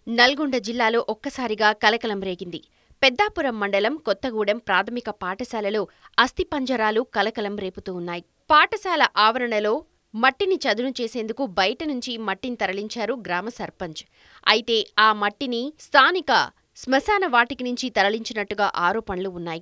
నల్గొండ జిల్లాలో ఒక్కసారిగా కలకలం రేగింది పెద్దాపురం మండలం కొత్తగూడెం ప్రాథమిక పాఠశాలలో అస్థిపంజరాలు కలకలం రేపుతూ ఉన్నాయి పాఠశాల ఆవరణలో మట్టిని చదును చేసేందుకు బయట నుంచి మట్టిని తరలించారు గ్రామ సర్పంచ్ అయితే ఆ మట్టిని స్థానిక శ్మశాన వాటికి నుంచి తరలించినట్టుగా ఆరోపణలు ఉన్నాయి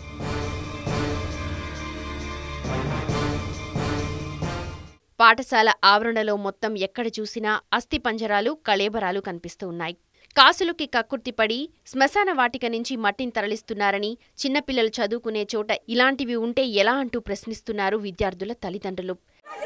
పాఠశాల ఆవరణలో మొత్తం ఎక్కడ చూసినా అస్థిపంజరాలు కళేబరాలు కనిపిస్తూ ఉన్నాయి కాసులకి కక్కుర్తిపడి శ్మశాన వాటిక నుంచి మట్టిని తరలిస్తున్నారని చిన్నపిల్లలు చదువుకునే చోట ఇలాంటివి ఉంటే ఎలా అంటూ ప్రశ్నిస్తున్నారు విద్యార్థుల తల్లిదండ్రులు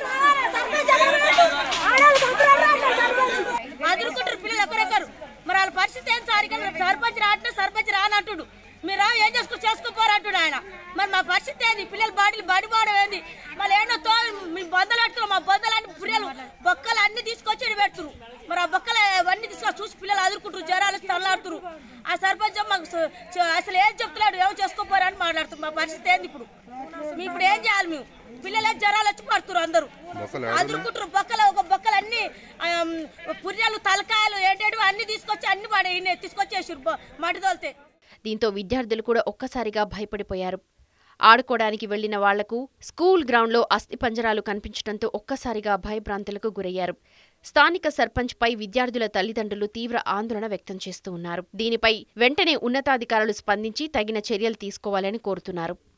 అదురుకుంటారు పిల్లలు ఒకరొకరు మరి వాళ్ళ పరిస్థితి ఏం సార్ ఇక్కడ సర్పంచ్ రాంటే సర్పంచ్ రానంటుడు మీరు రా, ఏం చేసుకో చేసుకోపోరు అంటుడు ఆయన మరి మా పరిస్థితి ఏంది పిల్లల బాడీలు బడి పోవడం ఏంది మళ్ళీ ఏంటో తో మీ బొందలు పెట్టుకున్నాం మా బొందలన్నీ పుర్రెలు బొక్కలు అన్ని తీసుకొచ్చి ఈడ పెడుతురు మరి ఆ బొక్కలు అవన్నీ తీసుకొని చూసి పిల్లలు అదురుకుంటారు జ్వరాలు తల్లాడుతురు ఆ సర్పంచ్ మాకు స- చ- అసలు ఏం చెప్తున్నాడు ఏమో చేసుకోపోరు అని మాట్లాడుతున్నారు మా పరిస్థితి ఏంది ఇప్పుడు మీ ఇప్పుడు ఏం చేయాలి మేము పిల్లలే జ్వరాలు వచ్చి పడుతురు అందరూ అదురుకుంటారు బొక్కలు ఒక బొక్కలు అన్ని ఆమ్, పుర్రెలు తలకాయలు ఏంటంటే అన్ని తీసుకొచ్చి అన్ని పడే తీసుకొచ్చేసారు మడి తోలితే దీంతో విద్యార్థులు కూడా ఒక్కసారిగా భయపడిపోయారు ఆడుకోవడానికి వెళ్లిన వాళ్లకు స్కూల్ గ్రౌండ్లో అస్థిపంజరాలు కనిపించడంతో ఒక్కసారిగా భయభ్రాంతులకు గురయ్యారు స్థానిక సర్పంచ్పై విద్యార్థుల తల్లిదండ్రులు తీవ్ర ఆందోళన వ్యక్తం చేస్తూ ఉన్నారు దీనిపై వెంటనే ఉన్నతాధికారులు స్పందించి తగిన చర్యలు తీసుకోవాలని కోరుతున్నారు